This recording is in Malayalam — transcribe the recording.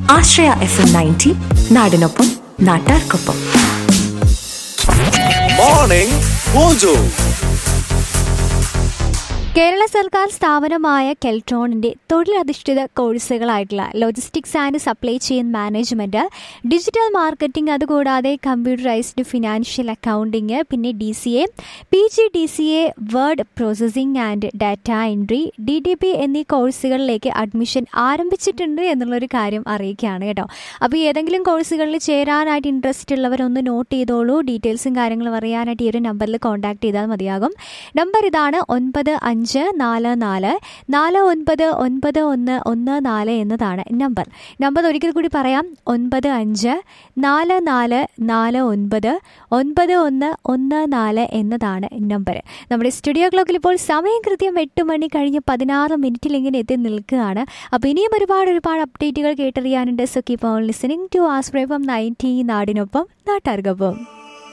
ആശ്രയ എഫ് എം നയൻറ്റി നാടിനൊപ്പം നാട്ടാർക്കൊപ്പം Morning Mojo. കേരള സർക്കാർ സ്ഥാപനമായ കെൽട്രോണിന്റെ തൊഴിലധിഷ്ഠിത കോഴ്സുകളായിട്ടുള്ള logistics and supply chain management digital marketing അതുകൂടാതെ കമ്പ്യൂട്ടറൈസ്ഡ് ഫിനാൻഷ്യൽ അക്കൗണ്ടിംഗ് പിന്നെ D C A P G D C A word processing and data entry D D P എന്നീ കോഴ്സുകളിലേക്ക് അഡ്മിഷൻ ആരംഭിച്ചിട്ടുണ്ട് എന്നുള്ളൊരു കാര്യം അറിയിക്കുകയാണ് കേട്ടോ അപ്പോൾ ഏതെങ്കിലും കോഴ്സുകളിൽ ചേരാനായിട്ട് ഇൻട്രസ്റ്റ് ഉള്ളവരൊന്ന് നോട്ട് ചെയ്തോളൂ ഡീറ്റെയിൽസും കാര്യങ്ങളും അറിയാനായിട്ട് ഈ ഒരു നമ്പറിൽ കോൺടാക്ട് ചെയ്താൽ മതിയാകും നമ്പർ ഇതാണ് ഒൻപത് അഞ്ച് നാല് നാല് നാല് ഒൻപത് ഒൻപത് ഒന്ന് ഒന്ന് നാല് എന്നതാണ് നമ്പർ നമ്പർ ഒരിക്കൽ കൂടി പറയാം ഒൻപത് അഞ്ച് നാല് നാല് നാല് ഒൻപത് ഒൻപത് ഒന്ന് ഒന്ന് നാല് എന്നതാണ് നമ്പർ നമ്മുടെ സ്റ്റുഡിയോ ക്ലോക്കിൽ ഇപ്പോൾ സമയം കൃത്യം എട്ട് മണി കഴിഞ്ഞ് പതിനാറ് മിനിറ്റിൽ ഇങ്ങനെ എത്തി നിൽക്കുകയാണ് അപ്പോൾ ഇനിയും ഒരുപാട് ഒരുപാട് അപ്ഡേറ്റുകൾ കേട്ടറിയാനുണ്ട് so keep on listening to ആസ്പ്രേഫം നയൻറ്റി നാടിനൊപ്പം നാട്ടാർക്കൊപ്പം